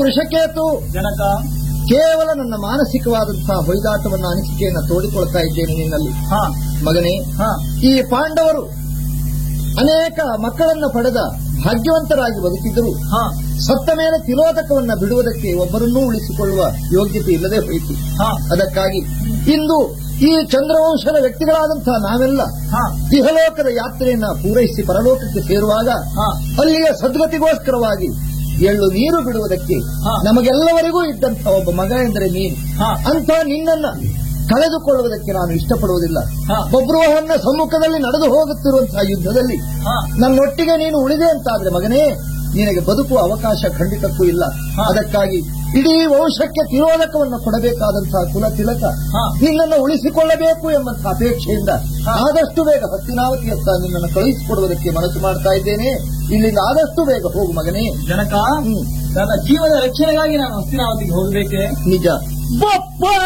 ವೃಷಕೇತು ಜನಕ ಕೇವಲ ನನ್ನ ಮಾನಸಿಕವಾದಂತಹ ಹೊಯ್ದಾಟವನ್ನ ಅನಿಸಿಕೆಯನ್ನ ತೋಡಿಕೊಳ್ತಾ ಇದ್ದೇನೆ ನಿನ್ನಲ್ಲಿ ಹಾ ಮಗನೇ ಹಾ ಈ ಪಾಂಡವರು ಅನೇಕ ಮಕ್ಕಳನ್ನ ಪಡೆದ ಭಾಗ್ಯವಂತರಾಗಿ ಬದುಕಿದ್ದರು ಹಾ ಸತ್ತ ಮೇಲೆ ತಿರೋಧಕವನ್ನ ಬಿಡುವುದಕ್ಕೆ ಒಬ್ಬರನ್ನೂ ಉಳಿಸಿಕೊಳ್ಳುವ ಯೋಗ್ಯತೆ ಇಲ್ಲದೆ ಹೋಯಿತು ಹಾ ಅದಕ್ಕಾಗಿ ಇಂದು ಈ ಚಂದ್ರವಂಶದ ವ್ಯಕ್ತಿಗಳಾದಂತಹ ನಾವೆಲ್ಲ ಹಾ ಇಹಲೋಕದ ಯಾತ್ರೆಯನ್ನ ಪೂರೈಸಿ ಪರಲೋಕಕ್ಕೆ ಸೇರುವಾಗ ಹಾ ಅಲ್ಲಿಯ ಸದ್ಗತಿಗೋಸ್ಕರವಾಗಿ ಎಳ್ಳು ನೀರು ಬಿಡುವುದಕ್ಕೆ ಹಾ. ನಮಗೆಲ್ಲವರಿಗೂ ಇದ್ದಂತಹ ಒಬ್ಬ ಮಗ ಎಂದರೆ ನೀನು ಹಾ ಅಂತ ನಿನ್ನನ್ನ ಕಳೆದುಕೊಳ್ಳುವುದಕ್ಕೆ ನಾನು ಇಷ್ಟಪಡುವುದಿಲ್ಲ ಹಾ. ಬಬ್ರುವಹನ್ನ ಸಮ್ಮುಖದಲ್ಲಿ ನಡೆದು ಹೋಗುತ್ತಿರುವಂತಹ ಯುದ್ಧದಲ್ಲಿ ಹಾ ನನ್ನೊಟ್ಟಿಗೆ ನೀನು ಉಳಿದೆ ಅಂತಾದ್ರೆ ಮಗನೇ ನಿನಗೆ ಬದುಕುವ ಅವಕಾಶ ಖಂಡಿತಕ್ಕೂ ಇಲ್ಲ ಹಾ. ಅದಕ್ಕಾಗಿ ಇಡೀ ವಂಶಕ್ಕೆ ತಿರೋಧಕವನ್ನು ಕೊಡಬೇಕಾದಂತಹ ಕುಲ ತಿಲಕ ಹಾ. ನಿನ್ನನ್ನು ಉಳಿಸಿಕೊಳ್ಳಬೇಕು ಎಂಬಂತಹ ಅಪೇಕ್ಷೆಯಿಂದ ಹಾ. ಆದಷ್ಟು ಬೇಗ ಹತ್ತಿನಾವತಿಯತ್ತ ನಿನ್ನನ್ನು ಕಳುಹಿಸಿಕೊಡುವುದಕ್ಕೆ ಮನಸ್ಸು ಮಾಡ್ತಾ ಇದ್ದೇನೆ ಇಲ್ಲಿಂದ ಆದಷ್ಟು ಬೇಗ ಹೋಗು ಮಗನೇ ಜನಕ ಹ್ಮ್. ನನ್ನ ಜೀವದ ರಕ್ಷಣೆಗಾಗಿ ನಾನು ಹಸ್ತಿನಾವತಿಗೆ ಹೋಗಬೇಕೆ ನಿಜ ಬಪ್ಪ